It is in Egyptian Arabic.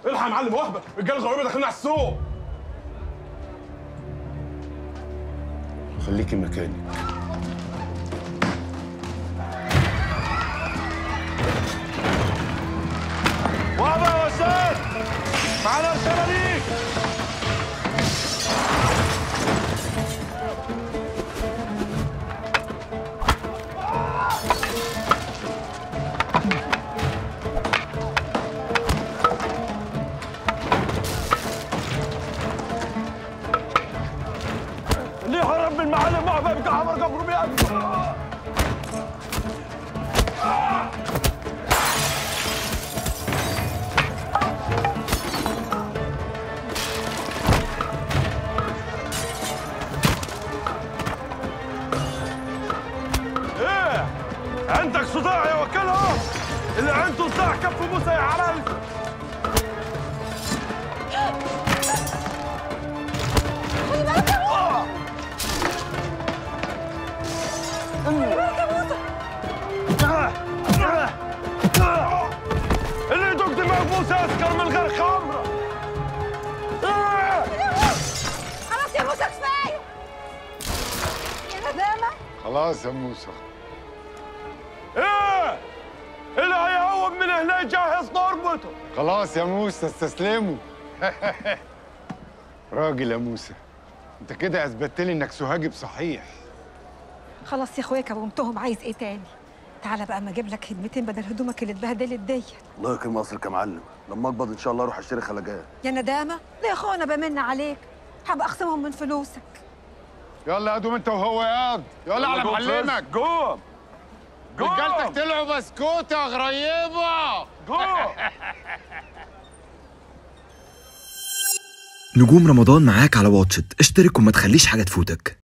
الحق يا معلم وهبه رجاله غريبه داخلين على السوق خليكي مكاني وهبه يا وسام معانا رساله ليك ليه هرب من المعلم وهبه بتاع عمر جبر بيقدم ايه عندك صداع يا وكلها اللي عنده صداع كف موسى يا عرل خلي بالك يا موسى خلي بالك يا موسى اللي يدق دماغ موسى اسكر من غير خمره خلاص يا موسى كفايه يا ندامه خلاص يا موسى ايه اللي هيهوب من هنا يجهز ضربته خلاص يا موسى استسلموا راجل يا موسى انت كده اثبتت لي انك سوهاجي بصحيح خلاص يا اخويا كومتهم عايز ايه تاني تعالى بقى ما اجيب لك هدمتين بدل هدومك اللي اتبهدلت ديت الله يكرم قصرك يا معلم لما اقبض ان شاء الله اروح اشتري خلاجات يا ندامه ليه يا اخويا انا بمن عليك هبقى اخصمهم من فلوسك يلا يا دوم انت وهو ياض يلا على معلمك قوم قوم رجالتك طلعوا بسكوت يا غريبه قوم نجوم رمضان معاك على واتشت اشترك وما تخليش حاجة تفوتك